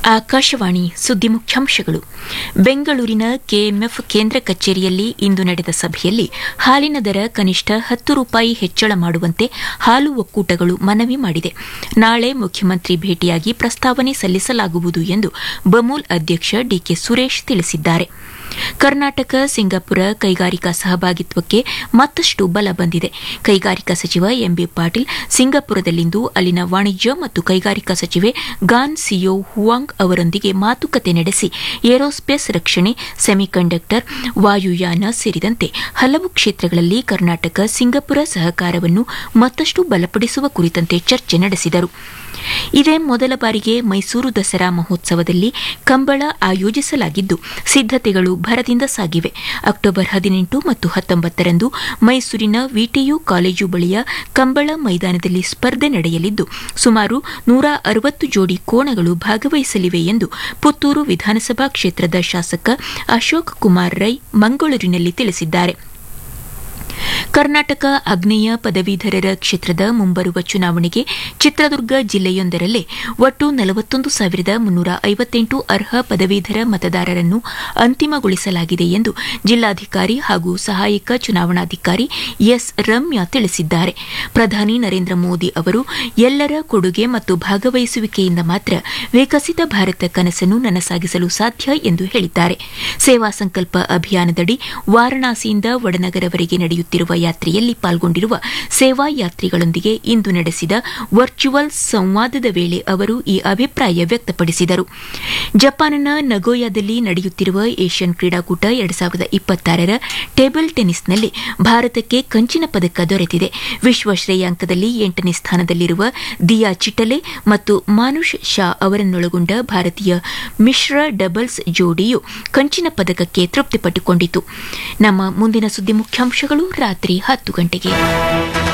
ಆಕಾಶವಾಣಿ ಸುದ್ದಿ ಮುಖ್ಯಾಂಶಗಳು ಬೆಂಗಳೂರಿನ ಕೆಎಂಎಫ್ ಕೇಂದ್ರ ಕಚೇರಿಯಲ್ಲಿ ಇಂದು ನಡೆದ ಸಭೆಯಲ್ಲಿ ಹಾಲಿನ ದರ ಕನಿಷ್ಠ ಹತ್ತು ರೂಪಾಯಿ ಹೆಚ್ಚಳ ಮಾಡುವಂತೆ ಹಾಲು ಒಕ್ಕೂಟಗಳು ಮನವಿ ಮಾಡಿದೆ ನಾಳೆ ಮುಖ್ಯಮಂತ್ರಿ ಭೇಟಿಯಾಗಿ ಪ್ರಸ್ತಾವನೆ ಸಲ್ಲಿಸಲಾಗುವುದು ಎಂದು ಬಮೂಲ್ ಅಧ್ಯಕ್ಷ ಡಿಕೆ ಸುರೇಶ್ ತಿಳಿಸಿದ್ದಾರೆ ಕರ್ನಾಟಕ ಸಿಂಗಾಪುರ ಕೈಗಾರಿಕಾ ಸಹಭಾಗಿತ್ವಕ್ಕೆ ಮತ್ತಷ್ಟು ಬಲ ಬಂದಿದೆ ಕೈಗಾರಿಕಾ ಸಚಿವ ಎಂಬಿ ಪಾಟೀಲ್ ಸಿಂಗಾಪುರದಲ್ಲಿಂದು ಅಲ್ಲಿನ ವಾಣಿಜ್ಯ ಮತ್ತು ಕೈಗಾರಿಕಾ ಸಚಿವೆ ಗಾನ್ ಸಿಯೋ ಹುವಾಂಗ್ ಅವರೊಂದಿಗೆ ಮಾತುಕತೆ ನಡೆಸಿ ಏರೋಸ್ಪೇಸ್ ರಕ್ಷಣೆ ಸೆಮಿಕಂಡಕ್ಟರ್ ವಾಯುಯಾನ ಸೇರಿದಂತೆ ಹಲವು ಕ್ಷೇತ್ರಗಳಲ್ಲಿ ಕರ್ನಾಟಕ ಸಿಂಗಾಪುರ ಸಹಕಾರವನ್ನು ಮತ್ತಷ್ಟು ಬಲಪಡಿಸುವ ಕುರಿತಂತೆ ಚರ್ಚೆ ನಡೆಸಿದರು ಇದೇ ಮೊದಲ ಬಾರಿಗೆ ಮೈಸೂರು ದಸರಾ ಮಹೋತ್ಸವದಲ್ಲಿ ಕಂಬಳ ಆಯೋಜಿಸಲಾಗಿದ್ದು ಸಿದ್ದತೆಗಳು ಭರದಿಂದ ಸಾಗಿವೆ ಅಕ್ಟೋಬರ್ ಹದಿನೆಂಟು ಮತ್ತು ಹತ್ತೊಂಬತ್ತರಂದು ಮೈಸೂರಿನ ವಿಟಿಯು ಕಾಲೇಜು ಬಳಿಯ ಕಂಬಳ ಮೈದಾನದಲ್ಲಿ ಸ್ಪರ್ಧೆ ನಡೆಯಲಿದ್ದು ಸುಮಾರು ನೂರ ಅರವತ್ತು ಜೋಡಿ ಕೋಣಗಳು ಭಾಗವಹಿಸಲಿವೆ ಎಂದು ಪುತ್ತೂರು ವಿಧಾನಸಭಾ ಕ್ಷೇತ್ರದ ಶಾಸಕ ಅಶೋಕ್ ಕುಮಾರ್ ರೈ ಮಂಗಳೂರಿನಲ್ಲಿ ತಿಳಿಸಿದ್ದಾರೆ ಕರ್ನಾಟಕ ಆಗ್ನೇಯ ಪದವೀಧರರ ಕ್ಷೇತ್ರದ ಮುಂಬರುವ ಚುನಾವಣೆಗೆ ಚಿತ್ರದುರ್ಗ ಜಿಲ್ಲೆಯೊಂದರಲ್ಲೇ ಒಟ್ಟು ನಲವತ್ತೊಂದು ಸಾವಿರದ ಮುನ್ನೂರ ಐವತ್ತೆಂಟು ಅರ್ಹ ಪದವೀಧರ ಮತದಾರರನ್ನು ಅಂತಿಮಗೊಳಿಸಲಾಗಿದೆ ಎಂದು ಜಿಲ್ಲಾಧಿಕಾರಿ ಹಾಗೂ ಸಹಾಯಕ ಚುನಾವಣಾಧಿಕಾರಿ ಎಸ್ ರಮ್ಯಾ ತಿಳಿಸಿದ್ದಾರೆ ಪ್ರಧಾನಿ ನರೇಂದ್ರ ಮೋದಿ ಅವರು ಎಲ್ಲರ ಕೊಡುಗೆ ಮತ್ತು ಭಾಗವಹಿಸುವಿಕೆಯಿಂದ ಮಾತ್ರ ವಿಕಸಿತ ಭಾರತ ಕನಸನ್ನು ನನಸಾಗಿಸಲು ಸಾಧ್ಯ ಎಂದು ಹೇಳಿದ್ದಾರೆ ಸೇವಾ ಸಂಕಲ್ಪ ಅಭಿಯಾನದಡಿ ವಾರಣಾಸಿಯಿಂದ ವಡನಗರವರೆಗೆ ನಡೆಯುತ್ತಿರುವ ಯಾತ್ರೆಯಲ್ಲಿ ಪಾಲ್ಗೊಂಡಿರುವ ಸೇವಾ ಯಾತ್ರಿಗಳೊಂದಿಗೆ ಇಂದು ನಡೆಸಿದ ವರ್ಚುವಲ್ ಸಂವಾದದ ವೇಳೆ ಅವರು ಈ ಅಭಿಪ್ರಾಯ ವ್ಯಕ್ತಪಡಿಸಿದರು ಜಪಾನ್ನ ನಗೋಯಾದಲ್ಲಿ ನಡೆಯುತ್ತಿರುವ ಏಷ್ಯನ್ ಕ್ರೀಡಾಕೂಟ ಎರಡು ಸಾವಿರದ ಇಪ್ಪತ್ತಾರರ ಟೇಬಲ್ ಟೆನಿಸ್ನಲ್ಲಿ ಭಾರತಕ್ಕೆ ಕಂಚಿನ ಪದಕ ದೊರೆತಿದೆ ವಿಶ್ವ ಶ್ರೇಯಾಂಕದಲ್ಲಿ ಎಂಟನೇ ಸ್ಥಾನದಲ್ಲಿರುವ ದಿಯಾ ಚಿಟಲೆ ಮತ್ತು ಮಾನುಷ್ ಶಾ ಅವರನ್ನೊಳಗೊಂಡ ಭಾರತೀಯ ಮಿಶ್ರ ಡಬಲ್ಸ್ ಜೋಡಿಯು ಕಂಚಿನ ಪದಕಕ್ಕೆ ತೃಪ್ತಿಪಟ್ಟುಕೊಂಡಿತು ನಮ್ಮ ಮುಂದಿನ ಸುದ್ದಿ ಮುಖ್ಯಾಂಶಗಳು ರಾತ್ರಿ ಹತ್ತು ಗಂಟೆಗೆ